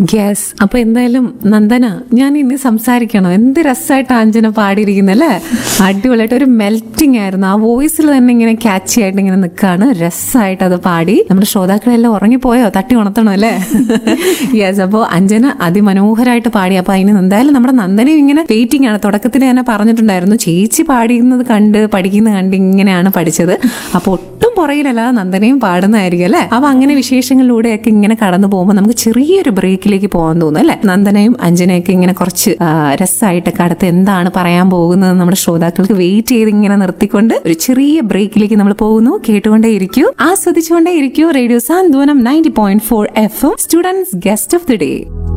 yes അപ്പൊ എന്തായാലും നന്ദന ഞാൻ ഇനി സംസാരിക്കണം എന്ത് രസമായിട്ട് അഞ്ജന പാടിയിരിക്കുന്നല്ലേ അടിപൊളിയായിട്ട് ഒരു മെൽറ്റിംഗ് ആയിരുന്നു ആ വോയിസിൽ തന്നെ ഇങ്ങനെ ക്യാച്ചി ആയിട്ട് ഇങ്ങനെ നിൽക്കാണ് രസമായിട്ട് അത് പാടി നമ്മുടെ ശ്രോതാക്കളെല്ലാം ഉറങ്ങിപ്പോയോ തട്ടി ഉണർത്തണം അല്ലേ യെസ് അപ്പോൾ അഞ്ജന അതിമനോഹരമായിട്ട് പാടി അപ്പൊ അതിന് എന്തായാലും നമ്മുടെ നന്ദനയും ഇങ്ങനെ വെയിറ്റിംഗ് ആണ് തുടക്കത്തിൽ തന്നെ പറഞ്ഞിട്ടുണ്ടായിരുന്നു ചേച്ചി പാടിക്കുന്നത് കണ്ട് പഠിക്കുന്നത് കണ്ട് ഇങ്ങനെയാണ് പഠിച്ചത് അപ്പൊ ഒട്ടും പുറകിലല്ല നന്ദനയും പാടുന്നതായിരിക്കും അല്ലേ അപ്പൊ അങ്ങനെ വിശേഷങ്ങളിലൂടെയൊക്കെ ഇങ്ങനെ കടന്നു പോകുമ്പോൾ നമുക്ക് ചെറിയൊരു ബ്രേക്കിലേക്ക് പോകാൻ തോന്നും അല്ലേ നന്ദനയും അഞ്ജനയൊക്കെ ഇങ്ങനെ കുറച്ച് ആ, രസമായിട്ടൊക്കെ അടുത്ത് എന്താണ് പറയാൻ പോകുന്നത് നമ്മുടെ ശ്രോതാക്കൾക്ക് വെയിറ്റ് ചെയ്ത് ഇങ്ങനെ നിർത്തിക്കൊണ്ട് ഒരു ചെറിയ ബ്രേക്കിലേക്ക് നമ്മൾ പോകുന്നു കേട്ടുകൊണ്ടേ ഇരിക്കൂ ആസ്വദിച്ചുകൊണ്ടേ ഇരിക്കൂ radio Santhwanam ninety point four F students guest of the day